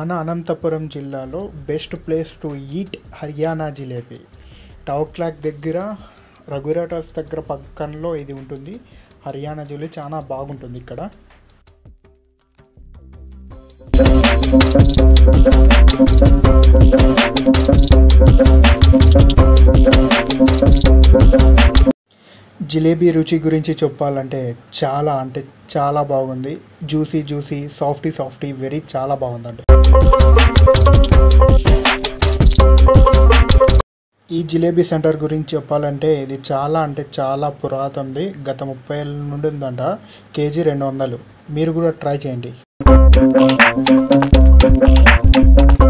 మన అనంతపురం జిల్లాలో best place to eat Haryana jalebi tower clock దగ్గర రఘురాటస్ దగ్గర పక్కనలో ఇది ఉంటుంది హర్యానా జిలేబీ చాలా బాగుంటుంది ఇక్కడ జిలేబీ రుచి గురించి చెప్పాలంటే చాలా అంటే చాలా బాగుంది juicy juicy softy softy very చాలా బాగుందండి ఈ జిలేబీ సెంటర్ గురించి చెప్పాలంటే ఇది చాలా అంటే చాలా పురాతనది గత ముప్పై ఏళ్ళ నుండి ఉందంట కేజీ రెండు వందలు మీరు కూడా ట్రై చేయండి